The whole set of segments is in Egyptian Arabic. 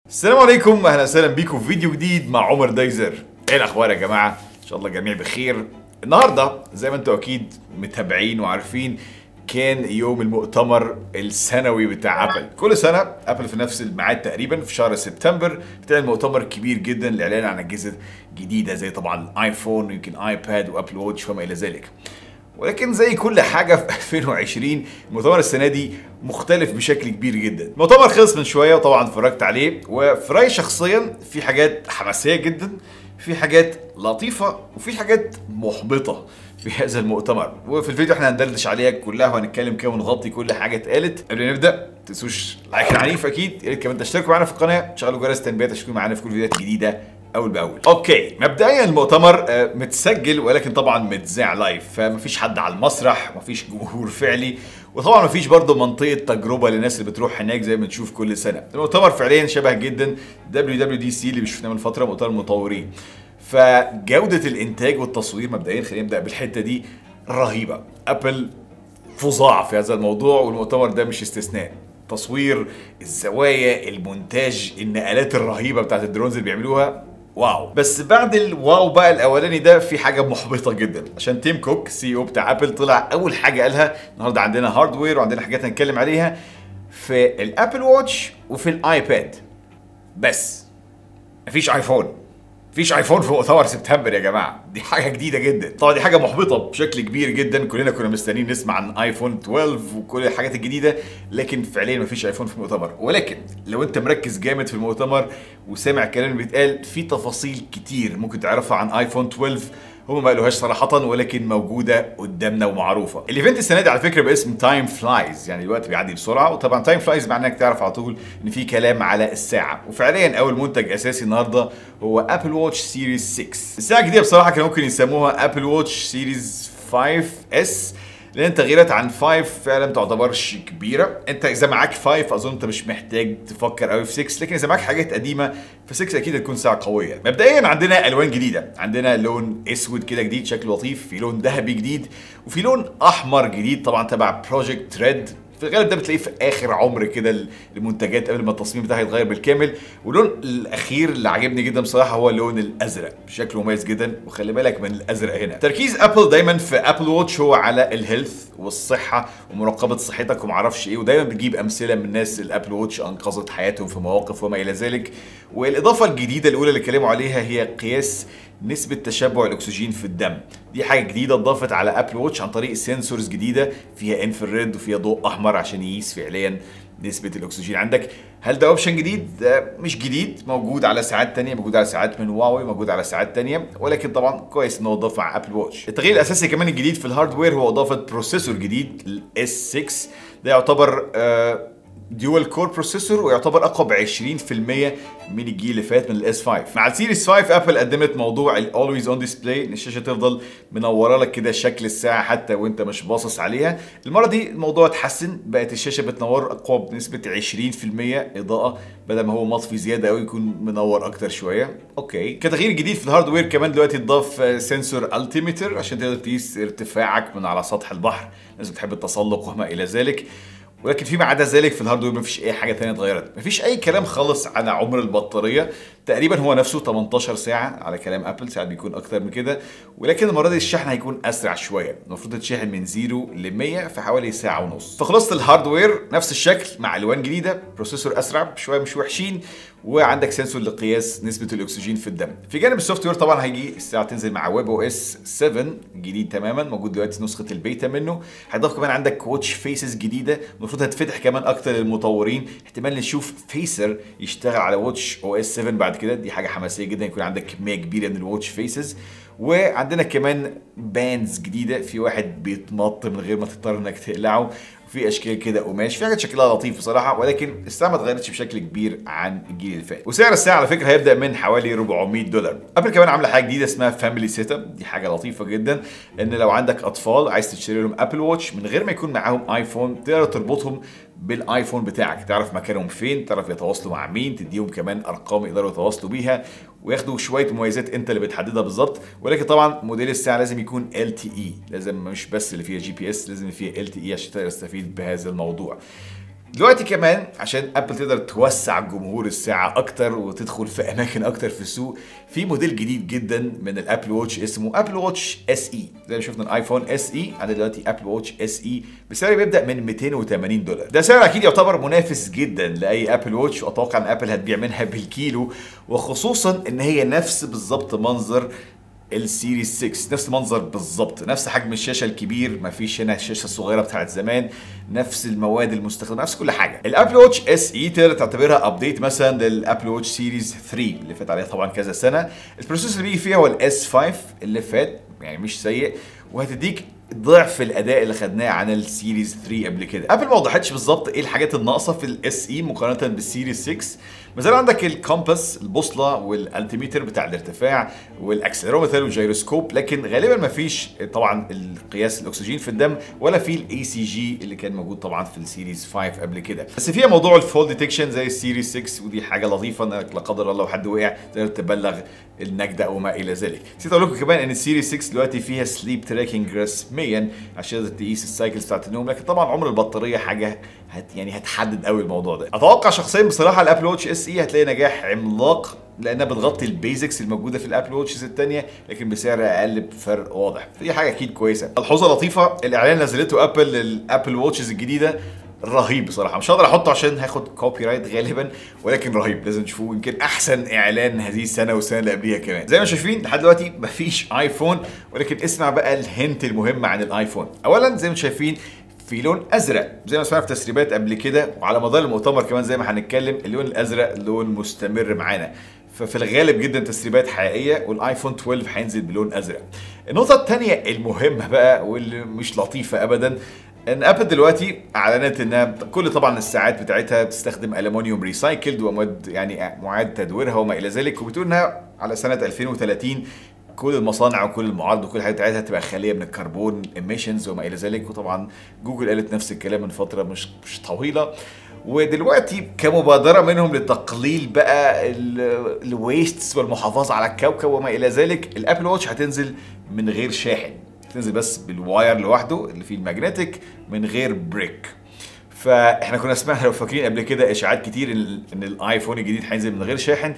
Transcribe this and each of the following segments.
السلام عليكم اهلا وسهلا بيكم في فيديو جديد مع عمر دايزر ايه الاخبار يا جماعه ان شاء الله الجميع بخير النهارده زي ما انتم اكيد متابعين وعارفين كان يوم المؤتمر السنوي بتاع ابل كل سنه ابل في نفس الميعاد تقريبا في شهر سبتمبر بتعمل مؤتمر كبير جدا للاعلان عن اجهزه جديده زي طبعا الايفون ويمكن ايباد وابل واتش وما الى ذلك ولكن زي كل حاجه في 2020 المؤتمر السنه دي مختلف بشكل كبير جدا المؤتمر خلص من شويه وطبعا اتفرجت عليه وفي رايي شخصيا في حاجات حماسيه جدا في حاجات لطيفه وفي حاجات محبطه في هذا المؤتمر وفي الفيديو احنا هندردش عليها كلها وهنتكلم كده ونغطي كل حاجه اتقالت قبل ما نبدا ما تنسوش لايك عنيف اكيد يا ريت كمان تشتركوا معانا في القناه تشغلوا جرس التنبيهات عشان تكونوا معانا في كل فيديوهات جديده اول باول اوكي مبدئيا المؤتمر آه، متسجل ولكن طبعا متذاع لايف فمفيش حد على المسرح مفيش جمهور فعلي وطبعا مفيش برضه منطقه تجربه للناس اللي بتروح هناك زي ما بنشوف كل سنه المؤتمر فعليا شبه جدا WWDC اللي شفناه من فتره مؤتمر المطورين فجوده الانتاج والتصوير مبدئيا خلينا نبدا بالحته دي رهيبه ابل فظاع في هذا الموضوع والمؤتمر ده مش استثناء تصوير الزوايا المونتاج النقلات الرهيبه بتاعت الدرونز اللي بيعملوها واو بس بعد الواو بقى الاولاني ده في حاجه محبطه جدا عشان تيم كوك سي او بتاع ابل طلع اول حاجه قالها النهارده عندنا هاردوير وعندنا حاجات هنتكلم عليها في الابل واتش وفي الايباد بس مفيش ايفون مفيش ايفون في مؤتمر سبتمبر يا جماعه دي حاجه جديده جدا طبعا دي حاجه محبطه بشكل كبير جدا كلنا كنا مستنيين نسمع عن ايفون 12 وكل الحاجات الجديده لكن فعليا مفيش ايفون في المؤتمر ولكن لو انت مركز جامد في المؤتمر وسامع الكلام اللي بيتقال في تفاصيل كتير ممكن تعرفها عن ايفون 12 هم ما قالوهاش صراحة ولكن موجودة قدامنا ومعروفة. الايفنت السنة دي على فكرة باسم تايم فلايز يعني الوقت بيعدي بسرعة وطبعا تايم فلايز معناه انك تعرف على طول ان في كلام على الساعة وفعليا اول منتج اساسي النهاردة هو ابل واتش سيريز 6. الساعة الجديدة بصراحة كانوا ممكن يسموها ابل واتش سيريز 5 اس لان تغييرات عن 5 فعلا ما تعتبرش كبيره انت اذا معاك 5 اظن انت مش محتاج تفكر قوي في 6 لكن اذا معاك حاجات قديمه في 6 اكيد هتكون ساعه قويه مبدئيا عندنا الوان جديده عندنا لون اسود كده جديد شكله لطيف في لون ذهبي جديد وفي لون احمر جديد طبعا تبع بروجكت ريد في الغالب ده بتلاقيه في اخر عمر كده المنتجات قبل ما التصميم بتاعها يتغير بالكامل واللون الاخير اللي عجبني جدا بصراحه هو اللون الازرق شكله مميز جدا وخلي بالك من الازرق هنا تركيز ابل دايما في ابل واتش هو على الهيلث والصحه ومراقبه صحتك ومعرفش ايه ودايما بتجيب امثله من الناس الابل واتش انقذت حياتهم في مواقف وما الى ذلك والاضافه الجديده الاولى اللي اتكلموا عليها هي قياس نسبة تشبع الأكسجين في الدم دي حاجة جديدة اتضافت على أبل واتش عن طريق سنسورز جديدة فيها انفراد وفيها ضوء أحمر عشان يقيس فعليا نسبة الأكسجين عندك هل ده أوبشن جديد؟ ده مش جديد موجود على ساعات تانية موجود على ساعات من هواوي موجود على ساعات تانية ولكن طبعا كويس إنه اتضاف مع أبل واتش التغيير الأساسي كمان الجديد في الهاردوير هو إضافة بروسيسور جديد الاس 6 ده يعتبر آه ديوال كور بروسيسور ويعتبر اقوى ب 20% من الجيل اللي فات من الاس 5 مع السيريس 5 ابل قدمت موضوع الاولويز اون ديسبلاي ان الشاشه تفضل منوره لك كده شكل الساعه حتى وانت مش باصص عليها المره دي الموضوع اتحسن بقت الشاشه بتنور اقوى بنسبه 20% اضاءه بدل ما هو مطفي زياده قوي يكون منور اكتر شويه اوكي كتغيير جديد في الهاردوير كمان دلوقتي اتضاف سنسور التيمتر عشان تقدر تقيس ارتفاعك من على سطح البحر الناس بتحب التسلق وما الى ذلك ولكن فيما عدا ذلك في الهاردوير مفيش اي حاجه ثانيه اتغيرت مفيش اي كلام خالص عن عمر البطاريه تقريبا هو نفسه 18 ساعه على كلام ابل ساعات بيكون اكتر من كده ولكن المره دي الشحن هيكون اسرع شويه المفروض تتشحن من 0 ل 100 في حوالي ساعه ونص فخلاصه الهاردوير نفس الشكل مع الوان جديده بروسيسور اسرع شويه مش وحشين وعندك سنسور لقياس نسبه الاكسجين في الدم في جانب السوفت وير طبعا هيجي الساعه تنزل مع ويب او اس 7 جديد تماما موجود دلوقتي نسخه البيتا منه هيضاف كمان عندك واتش فيسز جديده المفروض هتفتح كمان اكتر للمطورين احتمال نشوف فيسر يشتغل على واتش او اس 7 بعد كده دي حاجه حماسيه جدا يكون عندك كميه كبيره من الواتش فيسز وعندنا كمان باندز جديده في واحد بيتمط من غير ما تضطر انك تقلعه في اشكال كده قماش في حاجات شكلها لطيف بصراحه ولكن الساعه ما اتغيرتش بشكل كبير عن الجيل اللي فات وسعر الساعه على فكره هيبدا من حوالي 400 دولار ابل كمان عامله حاجه جديده اسمها فاميلي سيت اب دي حاجه لطيفه جدا ان لو عندك اطفال عايز تشتري لهم ابل واتش من غير ما يكون معاهم ايفون تقدر تربطهم بالايفون بتاعك تعرف مكانهم فين تعرف يتواصلوا مع مين تديهم كمان ارقام يقدروا يتواصلوا بيها وياخدوا شويه مميزات انت اللي بتحددها بالظبط ولكن طبعا موديل الساعه لازم يكون ال تي اي لازم مش بس اللي فيها جي بي اس لازم فيها ال تي اي عشان تقدر تستفيد بهذا الموضوع دلوقتي كمان عشان ابل تقدر توسع جمهور الساعه اكتر وتدخل في اماكن اكتر في السوق في موديل جديد جدا من الابل واتش اسمه ابل واتش اس اي زي ما شفنا الايفون اس اي عندنا دلوقتي ابل واتش اس اي بسعر بيبدا من 280 دولار ده سعر اكيد يعتبر منافس جدا لاي ابل واتش واتوقع ان ابل هتبيع منها بالكيلو وخصوصا ان هي نفس بالظبط منظر السيريز 6 نفس المنظر بالظبط نفس حجم الشاشه الكبير ما فيش هنا الشاشه الصغيره بتاعت زمان نفس المواد المستخدمه نفس كل حاجه الابل واتش اس اي تقدر تعتبرها ابديت مثلا للابل واتش سيريز 3 اللي فات عليها طبعا كذا سنه البروسيسور اللي بيجي فيها هو الاس 5 اللي فات يعني مش سيء وهتديك ضعف الاداء اللي خدناه عن السيريز 3 قبل كده ابل ما وضحتش بالظبط ايه الحاجات الناقصه في الاس اي مقارنه بالسيريز 6 ما زال عندك الكومباس البوصله والالتيميتر بتاع الارتفاع والاكسلرومتر والجيروسكوب لكن غالبا ما فيش طبعا القياس الاكسجين في الدم ولا في الاي سي جي اللي كان موجود طبعا في السيريز 5 قبل كده بس فيها موضوع الفول ديتكشن زي السيريز 6 ودي حاجه لطيفه انك لا قدر الله لو حد وقع تقدر تبلغ النجده او ما الى ذلك نسيت اقول لكم كمان ان السيريز 6 دلوقتي فيها سليب تراكنج رسميا عشان تقدر تقيس السايكلز بتاعت النوم لكن طبعا عمر البطاريه حاجه هت يعني هتحدد قوي الموضوع ده اتوقع شخصيا بصراحه الابل واتش اس اي هتلاقي نجاح عملاق لانها بتغطي البيزكس الموجوده في الابل واتشز الثانيه لكن بسعر اقل بفرق واضح فدي حاجه اكيد كويسه ملحوظه لطيفه الاعلان اللي نزلته ابل للابل واتشز الجديده رهيب بصراحه مش هقدر احطه عشان هاخد كوبي رايت غالبا ولكن رهيب لازم تشوفوه يمكن احسن اعلان هذه السنه والسنه اللي قبليها كمان زي ما شايفين لحد دلوقتي مفيش ايفون ولكن اسمع بقى الهنت المهم عن الايفون اولا زي ما شايفين في لون ازرق زي ما سمعنا في تسريبات قبل كده وعلى مدار المؤتمر كمان زي ما هنتكلم اللون الازرق لون مستمر معانا ففي الغالب جدا تسريبات حقيقيه والايفون 12 هينزل بلون ازرق النقطه الثانيه المهمه بقى واللي مش لطيفه ابدا ان ابل دلوقتي اعلنت انها كل طبعا الساعات بتاعتها بتستخدم الومنيوم ريسايكلد ومواد يعني معاد تدويرها وما الى ذلك وبتقول انها على سنه 2030 كل المصانع وكل المعارض وكل الحاجات بتاعتها تبقى خاليه من الكربون ايميشنز وما الى ذلك وطبعا جوجل قالت نفس الكلام من فتره مش مش طويله ودلوقتي كمبادره منهم لتقليل بقى الويستس والمحافظه على الكوكب وما الى ذلك الابل واتش هتنزل من غير شاحن تنزل بس بالواير لوحده اللي فيه الماجنتيك من غير بريك فاحنا كنا سمعنا لو فاكرين قبل كده اشاعات كتير ان ان الايفون الجديد هينزل من غير شاحن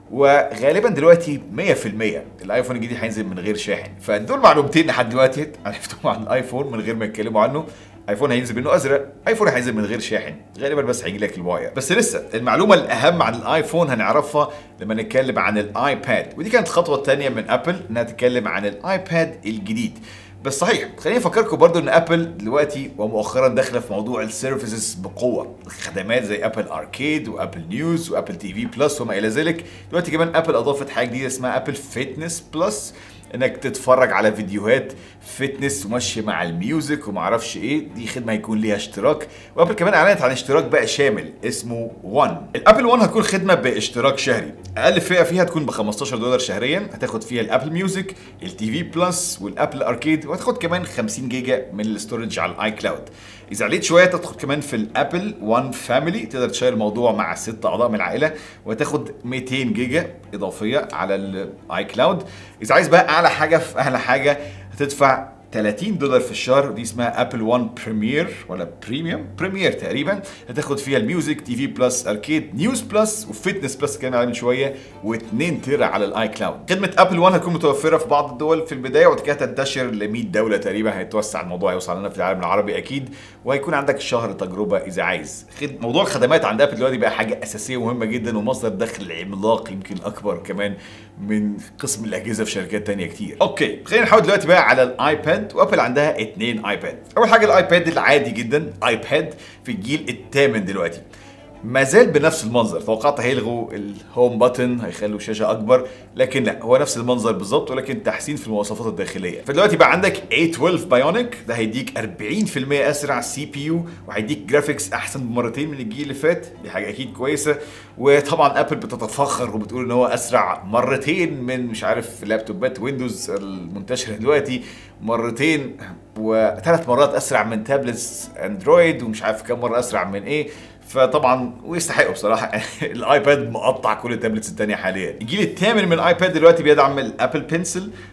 وغالبا دلوقتي 100% الايفون الجديد هينزل من غير شاحن فدول معلومتين لحد دلوقتي عرفتهم عن الايفون من غير ما يتكلموا عنه ايفون هينزل منه ازرق ايفون هينزل من غير شاحن غالبا بس هيجي لك الواير بس لسه المعلومه الاهم عن الايفون هنعرفها لما نتكلم عن الايباد ودي كانت الخطوه الثانيه من ابل انها تتكلم عن الايباد الجديد بس صحيح خليني افكركم برضو ان ابل دلوقتي ومؤخرا داخله في موضوع السيرفيسز بقوه خدمات زي ابل اركيد وابل نيوز وابل تي في بلس وما الى ذلك دلوقتي كمان ابل اضافت حاجه جديده اسمها ابل فيتنس بلس انك تتفرج على فيديوهات فتنس وماشيه مع الميوزك وما اعرفش ايه دي خدمه هيكون ليها اشتراك وابل كمان اعلنت عن اشتراك بقى شامل اسمه 1 الابل 1 هتكون خدمه باشتراك شهري اقل فئه فيها تكون ب 15 دولار شهريا هتاخد فيها الابل ميوزك التي في بلس والابل اركيد وهتاخد كمان 50 جيجا من الاستورج على الاي كلاود اذا عليت شويه تدخل كمان في الابل 1 فاميلي تقدر تشير الموضوع مع ست اعضاء من العائله وتاخد 200 جيجا اضافيه على الاي كلاود اذا عايز بقى اعلى حاجه في اعلى حاجه هتدفع 30 دولار في الشهر ودي اسمها ابل 1 بريمير ولا بريميوم بريمير تقريبا هتاخد فيها الميوزك تي في بلس اركيد نيوز بلس وفتنس بلس كان عليه من شويه و2 تيرا على الاي كلاود خدمه ابل 1 هتكون متوفره في بعض الدول في البدايه وبعد كده تنتشر ل 100 دوله تقريبا هيتوسع الموضوع هيوصل لنا في العالم العربي اكيد وهيكون عندك شهر تجربه اذا عايز خد... موضوع الخدمات عند ابل دلوقتي بقى حاجه اساسيه ومهمه جدا ومصدر دخل عملاق يمكن اكبر كمان من قسم الاجهزه في شركات تانية كتير اوكي خلينا نحاول دلوقتي بقى على الايباد وابل عندها اتنين ايباد اول حاجه الايباد العادي جدا ايباد في الجيل الثامن دلوقتي ما زال بنفس المنظر توقعت هيلغوا الهوم بutton هيخلوا شاشه اكبر لكن لا هو نفس المنظر بالظبط ولكن تحسين في المواصفات الداخليه فدلوقتي بقى عندك A12 بايونيك ده هيديك 40% اسرع سي بي يو وهيديك جرافيكس احسن بمرتين من الجيل اللي فات دي حاجه اكيد كويسه وطبعا ابل بتتفخر وبتقول ان هو اسرع مرتين من مش عارف لابتوبات ويندوز المنتشره دلوقتي مرتين وثلاث مرات اسرع من تابلتس اندرويد ومش عارف كم مره اسرع من ايه فطبعا ويستحقوا بصراحه الايباد مقطع كل التابلتس الثانيه حاليا الجيل الثامن من الايباد دلوقتي بيدعم الابل بنسل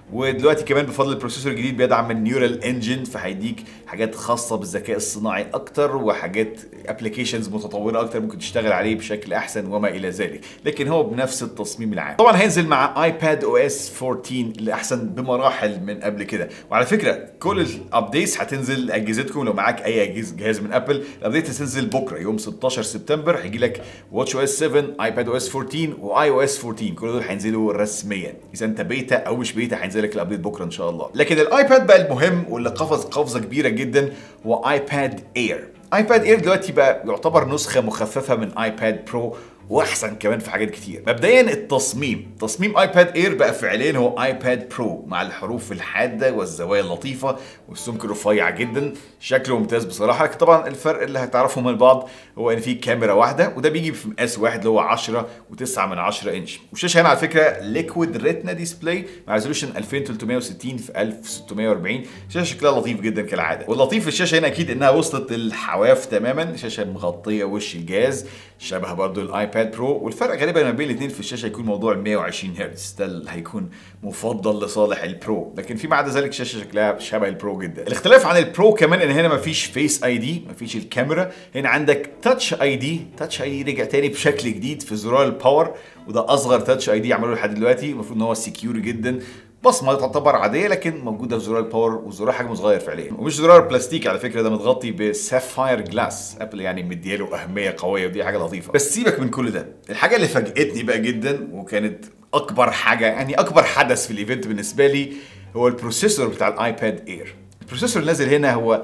ودلوقتي كمان بفضل البروسيسور الجديد بيدعم النيورال انجن فهيديك حاجات خاصه بالذكاء الصناعي اكتر وحاجات ابلكيشنز متطوره اكتر ممكن تشتغل عليه بشكل احسن وما الى ذلك لكن هو بنفس التصميم العام طبعا هينزل مع ايباد او اس 14 اللي احسن بمراحل من قبل كده وعلى فكره كل الابديتس هتنزل اجهزتكم لو معاك اي أجهزة- جهاز من ابل الابديت هتنزل بكره يوم 16 سبتمبر هيجي لك واتش او اس 7 ايباد او اس 14 واي او اس 14 كل دول هينزلوا رسميا اذا انت بيتا او مش بيتا هينزل لك الابديت بكره ان شاء الله لكن الايباد بقى المهم واللي قفز قفزه كبيره جدا هو ايباد اير ايباد اير دلوقتي بقى يعتبر نسخه مخففه من ايباد برو واحسن كمان في حاجات كتير مبدئيا التصميم تصميم ايباد اير بقى فعليا هو ايباد برو مع الحروف الحاده والزوايا اللطيفه والسمك الرفيع جدا شكله ممتاز بصراحه لكن طبعا الفرق اللي هتعرفه من بعض هو ان في كاميرا واحده وده بيجي في مقاس واحد اللي هو 10 و9 من 10 انش والشاشه هنا على فكره ليكويد ريتنا ديسبلاي مع ريزولوشن 2360 في 1640 شاشه شكلها لطيف جدا كالعاده واللطيف في الشاشه هنا اكيد انها وصلت للحواف تماما شاشه مغطيه وش الجهاز شبه برضو الايباد برو والفرق غالبا ما بين الاثنين في الشاشه هيكون موضوع ال 120 هرتز ده اللي هيكون مفضل لصالح البرو لكن فيما عدا ذلك الشاشه شكلها شبه البرو جدا الاختلاف عن البرو كمان ان هنا مفيش فيس اي دي مفيش الكاميرا هنا عندك تاتش اي دي تاتش اي دي رجع تاني بشكل جديد في زرار الباور وده اصغر تاتش اي دي عملوه لحد دلوقتي المفروض ان هو سكيور جدا بصمه تعتبر عاديه لكن موجوده في زرار الباور والزرار حجمه صغير فعليا ومش زرار بلاستيك على فكره ده متغطي بسافاير جلاس ابل يعني مدياله اهميه قويه ودي حاجه لطيفه بس سيبك من كل ده الحاجه اللي فاجئتني بقى جدا وكانت اكبر حاجه يعني اكبر حدث في الايفنت بالنسبه لي هو البروسيسور بتاع الايباد اير البروسيسور اللي نازل هنا هو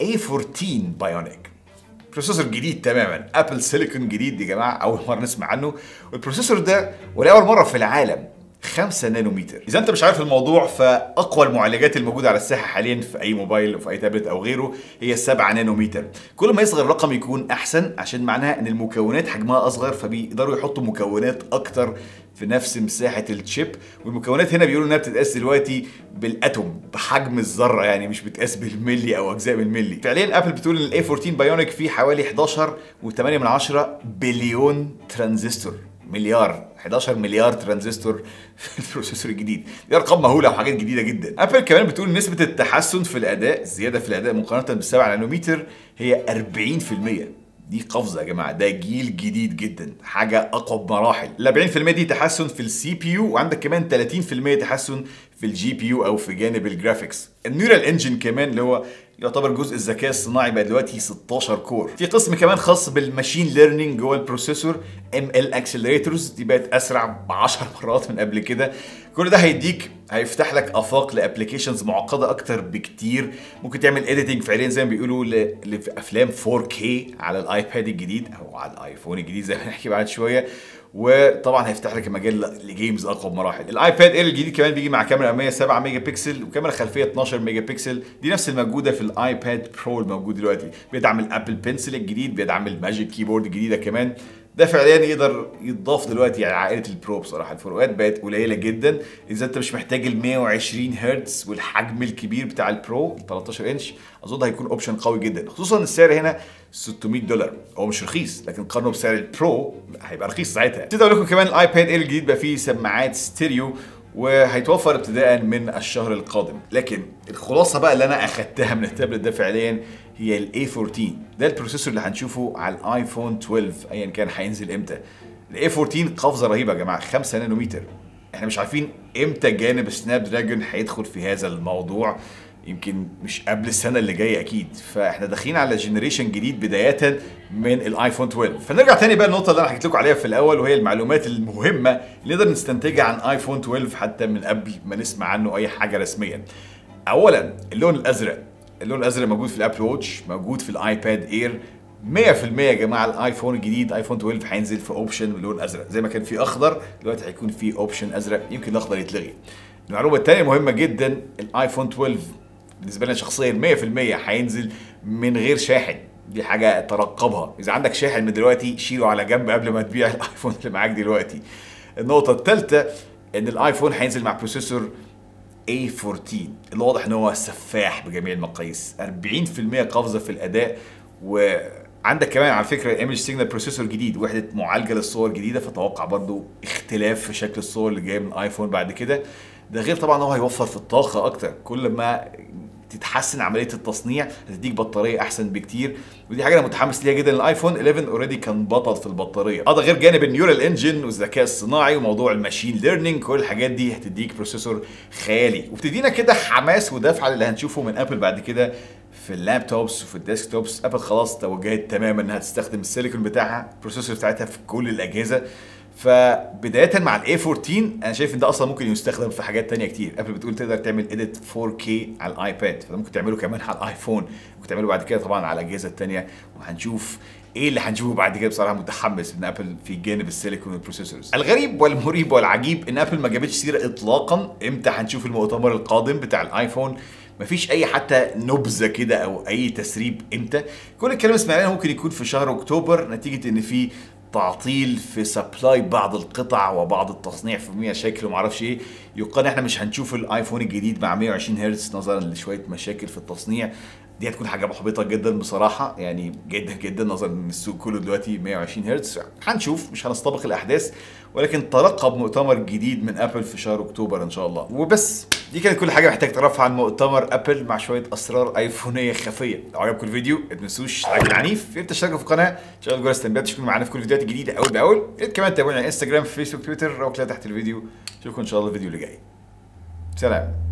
A14 بايونيك بروسيسور جديد تماما ابل سيليكون جديد يا جماعه اول مره نسمع عنه والبروسيسور ده ولاول مره في العالم 5 نانومتر اذا انت مش عارف الموضوع فاقوى المعالجات الموجوده على الساحه حاليا في اي موبايل او في اي تابلت او غيره هي 7 نانومتر كل ما يصغر الرقم يكون احسن عشان معناها ان المكونات حجمها اصغر فبيقدروا يحطوا مكونات اكتر في نفس مساحه الشيب والمكونات هنا بيقولوا انها بتتقاس دلوقتي بالاتوم بحجم الذره يعني مش بتقاس بالملي او اجزاء بالملي فعليا ابل بتقول ان الاي 14 بايونيك فيه حوالي 11 و8 من 10 بليون ترانزستور مليار 11 مليار ترانزستور في البروسيسور الجديد دي ارقام مهوله وحاجات جديده جدا ابل كمان بتقول نسبه التحسن في الاداء الزياده في الاداء مقارنه بالسبع نانومتر هي 40% دي قفزه يا جماعه ده جيل جديد جدا حاجه اقوى بمراحل ال 40% دي تحسن في السي بي يو وعندك كمان 30% تحسن في الجي بي يو او في جانب الجرافيكس النيورال انجن كمان اللي هو يعتبر جزء الذكاء الصناعي بقى دلوقتي 16 كور في قسم كمان خاص بالماشين ليرنينج جوه البروسيسور ام ال اكسلريتورز دي بقت اسرع ب 10 مرات من قبل كده كل ده هيديك هيفتح لك افاق لابلكيشنز معقده اكتر بكتير ممكن تعمل اديتنج فعليا زي ما بيقولوا ل- لافلام 4K على الايباد الجديد او على الايفون الجديد زي ما هنحكي بعد شويه وطبعا هيفتح لك مجال لجيمز اقوى بمراحل الايباد اير الجديد كمان بيجي مع كاميرا اماميه 7 ميجا بكسل وكاميرا خلفيه 12 ميجا بكسل دي نفس الموجوده في الايباد برو الموجود دلوقتي بيدعم الابل بنسل الجديد بيدعم الماجيك كيبورد الجديده كمان ده فعليا يقدر يتضاف دلوقتي على عائله البرو بصراحه الفروقات بقت قليله جدا اذا انت مش محتاج ال 120 هرتز والحجم الكبير بتاع البرو ال 13 انش اظن هيكون اوبشن قوي جدا خصوصا السعر هنا 600 دولار هو مش رخيص لكن قارنه بسعر البرو هيبقى رخيص ساعتها نسيت اقول لكم كمان الايباد اير الجديد بقى فيه سماعات ستيريو وهيتوفر ابتداء من الشهر القادم لكن الخلاصه بقى اللي انا اخدتها من التابلت ده فعليا هي الاي 14 ده البروسيسور اللي هنشوفه على الايفون 12 ايا كان هينزل امتى الاي 14 قفزه رهيبه يا جماعه 5 نانومتر احنا مش عارفين امتى جانب سناب دراجون هيدخل في هذا الموضوع يمكن مش قبل السنه اللي جايه اكيد فاحنا داخلين على جنريشن جديد بدايه من الايفون 12 فنرجع تاني بقى النقطه اللي انا حكيت لكم عليها في الاول وهي المعلومات المهمه اللي نقدر نستنتجها عن ايفون 12 حتى من قبل ما نسمع عنه اي حاجه رسميا اولا اللون الازرق اللون الازرق موجود في الابل ووتش موجود في الايباد اير 100% يا جماعه الايفون الجديد ايفون 12 هينزل في اوبشن باللون ازرق زي ما كان في اخضر دلوقتي هيكون في اوبشن ازرق يمكن الاخضر يتلغي المعلومه الثانيه مهمه جدا الايفون 12 بالنسبه لنا شخصيا 100% هينزل من غير شاحن دي حاجه ترقبها اذا عندك شاحن من دلوقتي شيله على جنب قبل ما تبيع الايفون اللي معاك دلوقتي النقطه الثالثه ان الايفون هينزل مع بروسيسور A14 اللي واضح ان هو سفاح بجميع المقاييس 40% قفزه في الاداء وعندك كمان على فكره ايمج سيجنال بروسيسور جديد وحده معالجه للصور جديده فتوقع برضو اختلاف في شكل الصور اللي جايه من ايفون بعد كده ده غير طبعا هو هيوفر في الطاقه اكتر كل ما تتحسن عمليه التصنيع هتديك بطاريه احسن بكتير ودي حاجه انا متحمس ليها جدا الايفون 11 اوريدي كان بطل في البطاريه اه ده غير جانب النيورال انجن والذكاء الصناعي وموضوع الماشين ليرنينج كل الحاجات دي هتديك بروسيسور خيالي وبتدينا كده حماس ودفعه اللي هنشوفه من ابل بعد كده في اللابتوبس وفي الديسكتوبس ابل خلاص توجهت تماما انها تستخدم السيليكون بتاعها البروسيسور بتاعتها في كل الاجهزه فبدايه مع الاي 14 انا شايف ان ده اصلا ممكن يستخدم في حاجات تانية كتير ابل بتقول تقدر تعمل اديت 4K على الايباد فده ممكن تعمله كمان على الايفون ممكن تعمله بعد كده طبعا على الاجهزه التانية وهنشوف ايه اللي هنشوفه بعد كده بصراحه متحمس من ابل في جانب السيليكون والبروسيسورز الغريب والمريب والعجيب ان ابل ما جابتش سيره اطلاقا امتى هنشوف المؤتمر القادم بتاع الايفون مفيش اي حتى نبذه كده او اي تسريب امتى كل الكلام اللي سمعناه ممكن يكون في شهر اكتوبر نتيجه ان في تعطيل في سبلاي بعض القطع وبعض التصنيع في مشاكل وما اعرفش ايه يقال احنا مش هنشوف الايفون الجديد مع 120 هرتز نظرا لشويه مشاكل في التصنيع دي هتكون حاجه محبطه جدا بصراحه يعني جدا جدا نظرا ان السوق كله دلوقتي 120 هرتز هنشوف مش هنستبق الاحداث ولكن ترقب مؤتمر جديد من ابل في شهر اكتوبر ان شاء الله وبس دي كانت كل حاجه محتاج تعرفها عن مؤتمر ابل مع شويه اسرار ايفونيه خفيه لو عجبكم الفيديو ما تنسوش لايك العنيف يا ريت تشتركوا في القناه تشغلوا جرس التنبيهات تشوفوا معانا في كل الفيديوهات الجديده اول باول يا ريت كمان تتابعونا على انستجرام فيسبوك تويتر او تحت الفيديو اشوفكم ان شاء الله الفيديو اللي جاي سلام